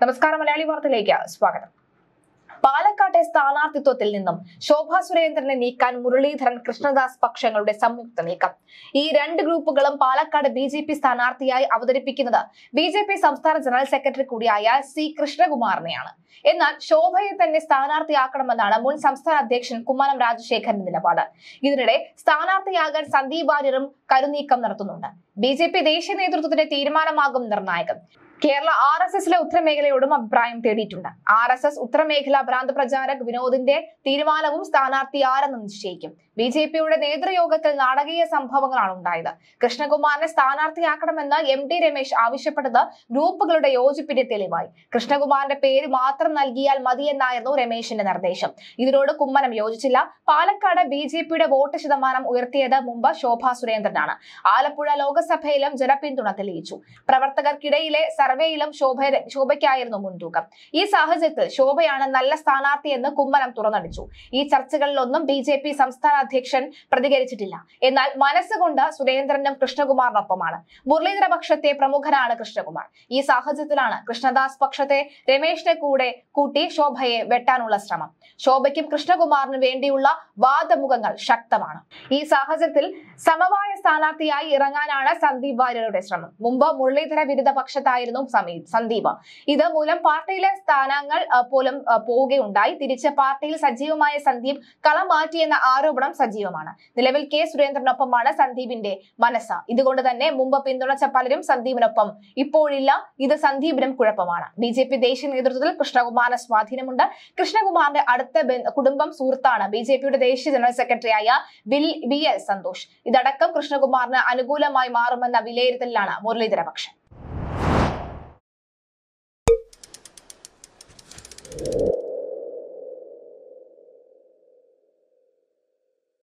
നമസ്കാരം മലയാളി വാർത്തയിലേക്ക് സ്വാഗതം പാലക്കാട്ടെ സ്ഥാനാർത്ഥിത്വത്തിൽ നിന്നും ശോഭാ സുരേന്ദ്രനെ നീക്കാൻ മുരളീധരൻ കൃഷ്ണദാസ് പക്ഷങ്ങളുടെ സംയുക്ത നീക്കം ഈ രണ്ട് ഗ്രൂപ്പുകളും പാലക്കാട് ബി ജെ പി സ്ഥാനാർത്ഥിയായി അവതരിപ്പിക്കുന്നത് ബി ജെ പി സംസ്ഥാന ജനറൽ സെക്രട്ടറി കൂടിയായ സി കൃഷ്ണകുമാറിനെയാണ് എന്നാൽ ശോഭയെ തന്നെ സ്ഥാനാർത്ഥിയാക്കണമെന്നാണ് മുൻ സംസ്ഥാന അധ്യക്ഷൻ കുമ്മനം രാജശേഖരന്റെ നിലപാട് ഇതിനിടെ സ്ഥാനാർത്ഥിയാകാൻ സന്ദീപ് വാര്യരും കരുനീക്കം നടത്തുന്നുണ്ട് ബി ജെ പി ദേശീയ നേതൃത്വത്തിന്റെ തീരുമാനമാകും നിർണായകം കേരള ആർ എസ് എസിലെ ഉത്തരമേഖലയോടും അഭിപ്രായം തേടിയിട്ടുണ്ട് ആർ എസ് എസ് ഉത്തരമേഖല ഭ്രാന്ത് പ്രചാരക് വിനോദിന്റെ തീരുമാനവും സ്ഥാനാർത്ഥി ആരെന്ന് നിശ്ചയിക്കും ബി ജെ പിയുടെ നേതൃയോഗത്തിൽ നാടകീയ സംഭവങ്ങളാണ് ഉണ്ടായത് കൃഷ്ണകുമാറിനെ സ്ഥാനാർത്ഥിയാക്കണമെന്ന് എം ടി രമേശ് ആവശ്യപ്പെട്ടത് ഗ്രൂപ്പുകളുടെ യോജിപ്പിന്റെ തെളിവായി കൃഷ്ണകുമാറിന്റെ പേര് മാത്രം നൽകിയാൽ മതിയെന്നായിരുന്നു രമേശിന്റെ നിർദ്ദേശം ഇതിനോട് കുമ്മനം യോജിച്ചില്ല പാലക്കാട് ബി ജെ പിയുടെ വോട്ട് ശതമാനം ഉയർത്തിയത് മുമ്പ് ശോഭാ സുരേന്ദ്രനാണ് ആലപ്പുഴ ലോക്സഭയിലും ജനപിന്തുണ തെളിയിച്ചു പ്രവർത്തകർക്കിടയിലെ സർവേയിലും ശോഭ ശോഭയ്ക്കായിരുന്നു മുൻതൂക്കം ഈ സാഹചര്യത്തിൽ ശോഭയാണ് നല്ല സ്ഥാനാർത്ഥിയെന്ന് കുമ്മനം തുറന്നടിച്ചു ഈ ചർച്ചകളിലൊന്നും ബി ജെ പി സംസ്ഥാന അധ്യക്ഷൻ പ്രതികരിച്ചിട്ടില്ല എന്നാൽ മനസ്സുകൊണ്ട് സുരേന്ദ്രനും കൃഷ്ണകുമാറിനൊപ്പമാണ് മുരളീധര പക്ഷത്തെ പ്രമുഖനാണ് കൃഷ്ണകുമാർ ഈ സാഹചര്യത്തിലാണ് കൃഷ്ണദാസ് പക്ഷത്തെ രമേശിനെ കൂടെ കൂട്ടി ശോഭയെ വെട്ടാനുള്ള ശ്രമം ശോഭയ്ക്കും കൃഷ്ണകുമാറിനും വേണ്ടിയുള്ള വാദമുഖങ്ങൾ ശക്തമാണ് ഈ സാഹചര്യത്തിൽ സമവായ സ്ഥാനാർത്ഥിയായി ഇറങ്ങാനാണ് സന്ദീപ് വാര്യരുടെ ശ്രമം മുമ്പ് മുരളീധര വിരുദ്ധ പക്ഷത്തായിരുന്നു സമീ- സന്ദീപ് ഇത് മൂലം പാർട്ടിയിലെ സ്ഥാനങ്ങൾ ആ, പോലും ആ, പോവുകയുണ്ടായി തിരിച്ച് പാർട്ടിയിൽ സജീവമായ സന്ദീപ് കളം മാറ്റിയെന്ന ആരോപണം സജീവമാണ് നിലവിൽ കെ സുരേന്ദ്രനൊപ്പമാണ് സന്ദീപിന്റെ മനസ്സ് ഇതുകൊണ്ട് തന്നെ മുമ്പ് പിന്തുണച്ച പലരും സന്ദീപിനൊപ്പം ഇപ്പോഴില്ല ഇത് സന്ദീപിനും കുഴപ്പമാണ് ബി ജെ പി ദേശീയ നേതൃത്വത്തിൽ കൃഷ്ണകുമാറിന് സ്വാധീനമുണ്ട് കൃഷ്ണകുമാറിന്റെ അടുത്ത ബന്ധ- കുടുംബം സുഹൃത്താണ് ബി ജെ പിയുടെ ദേശീയ ജനറൽ സെക്രട്ടറിയായ ബിൽ ബി എൽ സന്തോഷ് ഇതടക്കം കൃഷ്ണകുമാറിന് അനുകൂലമായി മാറുമെന്ന വിലയിരുത്തലിലാണ് മുരളീധര പക്ഷം